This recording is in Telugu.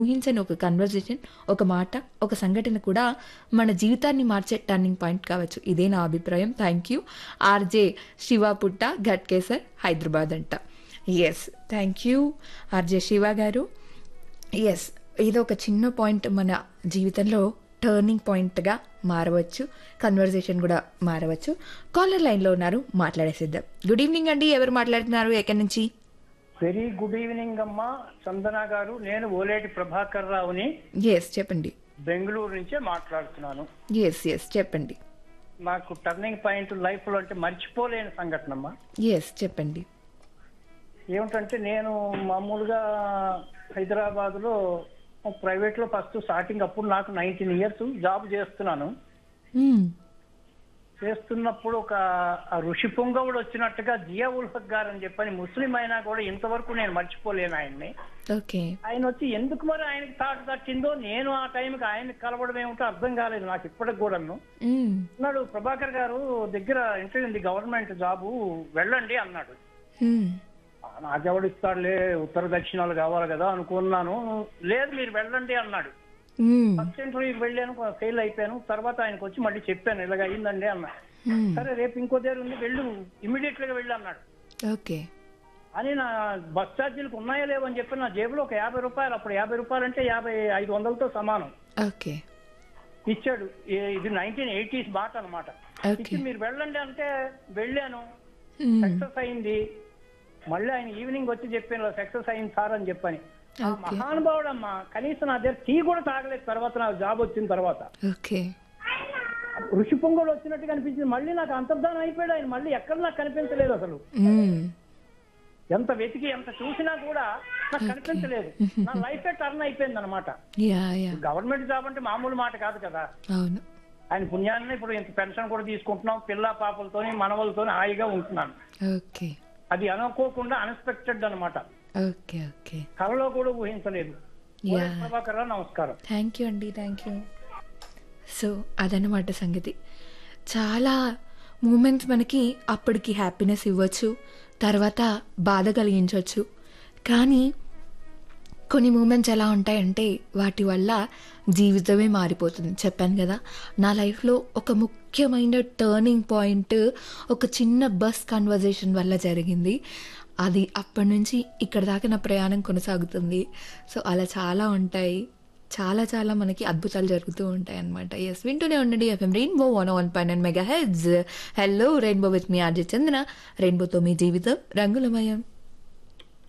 ఊహించని ఒక కన్వర్జేషన్ ఒక మాట ఒక సంఘటన కూడా మన జీవితాన్ని మార్చే టర్నింగ్ పాయింట్ కావచ్చు ఇదే నా అభిప్రాయం థ్యాంక్ యూ ఆర్జే శివ పుట్ట ఘట్కేసర్ హైదరాబాద్ అంట yes thank you RJ Shiva garu yes ఏదో ఒక చిన్న పాయింట్ మన జీవితంలో టర్నింగ్ పాయింట్గా మారవచ్చు కన్వర్జేషన్ కూడా మారవచ్చు కాలర్ లైన్లో ఉన్నారు మాట్లాడేసిద్దాం గుడ్ ఈవినింగ్ అండి ఎవరు మాట్లాడుతున్నారు ఎక్కడి నుంచి వెరీ గుడ్ ఈవినింగ్ అమ్మా చందన గారు నేను ఓలేటి ప్రభాకర్ రావుని ఎస్ చెప్పండి బెంగళూరు నుంచే మాట్లాడుతున్నాను ఎస్ ఎస్ చెప్పండి నాకు టర్నింగ్ పాయింట్ లైఫ్ లో అంటే మర్చిపోలేని సంఘటన అమ్మా ఎస్ చెప్పండి ఏమిటంటే నేను మామూలుగా హైదరాబాద్ లో ప్రైవేట్ లో ఫస్ట్ స్టార్టింగ్ అప్పుడు నాకు నైన్టీన్ ఇయర్స్ జాబ్ చేస్తున్నాను మ్మ్. చేస్తున్నప్పుడు ఒక ఆ ఋషి పొంగవుడు వచ్చినట్టుగా జియా ఉల్ఫక్ గారు అని చెప్పని ముస్లిం అయినా కూడా ఇంతవరకు నేను మర్చిపోలేను ఆయన్ని ఓకే ఆయన వచ్చి ఎందుకు మరి ఆయనకి తాటు తట్టిందో నేను ఆ టైంకి ఆయన్ని కలవడం ఏమిటో అర్థం కాలేదు నాకు ఇప్పటికి కూడాను మ్మ్. అన్నాడు ప్రభాకర్ గారు దగ్గర ఇంటర్వ్యూ ఉంది గవర్నమెంట్ జాబు వెళ్ళండి అన్నాడు మ్మ్. ఆ, నాకెవడు ఇస్తాడులే ఉత్తర దక్షిణాలు కావాలి కదా అనుకున్నాను లేదు మీరు వెళ్ళండి అన్నాడు మ్మ్. ఫస్ట్ ఇంటర్వ్యూకి వెళ్ళాను ఫెయిల్ అయిపోయాను తర్వాత ఆయనకు వచ్చి మళ్ళీ చెప్పాను ఇలాగ అయిందండి అన్నా మ్మ్. సరే రేపు ఇంకో దగ్గర ఉంది వెళ్ళు ఇమీడియట్ గా వెళ్ళి అన్నాడు ఓకే అని నా బస్ ఛార్జీలకు ఉన్నాయో లేవో అని చెప్పి నా జేబులో ఒక యాభై రూపాయలు అప్పుడు యాభై రూపాయలు అంటే యాభై ఐదు వందలతో సమానం ఓకే ఇచ్చాడు ఏ- ఇది నైన్టీన్ ఎయిటీస్ మాట అనమాట ఓకే ఇచ్చి మీరు వెళ్ళండి అంటే వెళ్ళాను మ్మ్. సక్సెస్ అయింది మళ్ళీ ఆయన ఈవినింగ్ వచ్చి చెప్పాను సక్సెస్ అయింది సార్ అని చెప్పని ఆ ఓకే. మహానుభావుడమ్మా కనీసం నా దగ్గర టీ కూడా తాగలేదు తర్వాత నాకు జాబ్ వచ్చిన తర్వాత ఓకే ఋషి పొంగోడు వచ్చినట్టు కనిపించింది మళ్ళీ నాకు అంతర్ధానం అయిపోయాడు ఆయన మళ్ళీ ఎక్కడ నాకు కనిపించలేదు అసలు మ్మ్. ఎంత వెతికి ఎంత చూసినా కూడా నాకు కనిపించలేదు నా లైఫ్ టర్న్ అయిపోయింది అనమాట యా యా గవర్నమెంట్ జాబ్ అంటే మామూలు మాట కాదు కదా అవును ఆయన పుణ్యాన్ని ఇప్పుడు ఇంత పెన్షన్ కూడా తీసుకుంటున్నాం పిల్ల పాపలతోని మనవలతోని హాయిగా ఉంటున్నాను ఓకే అది అనుకోకుండా అన్ఎక్స్పెక్టెడ్ అన్నమాట ఓకే ఓకే కలలో కూడా ఊహించలేదు యా ఓలే ప్రభాకర్ రావు, నమస్కారం థ్యాంక్ యూ అండి థ్యాంక్ యూ సో అదనమాట సంగతి చాలా మూమెంట్స్ మనకి అప్పటికి హ్యాపీనెస్ ఇవ్వచ్చు తర్వాత బాధ కలిగించవచ్చు కానీ కొన్ని మూమెంట్స్ ఎలా ఉంటాయంటే వాటి వల్ల జీవితమే మారిపోతుంది చెప్పాను కదా నా లైఫ్లో ఒక ముఖ్యమైన టర్నింగ్ పాయింట్ ఒక చిన్న బస్ కన్వర్జేషన్ వల్ల జరిగింది అది అప్పటి నుంచి ఇక్కడ దాకా నా ప్రయాణం కొనసాగుతుంది సో అలా చాలా ఉంటాయి చాలా చాలా మనకి అద్భుతాలు జరుగుతూ ఉంటాయి అనమాట ఎస్ వింటూనే ఉండండి FM rainbow one one point nine megahertz hello rainbow with me RJ Chandana రెయిన్బోతో మీ జీవితం రంగులమయం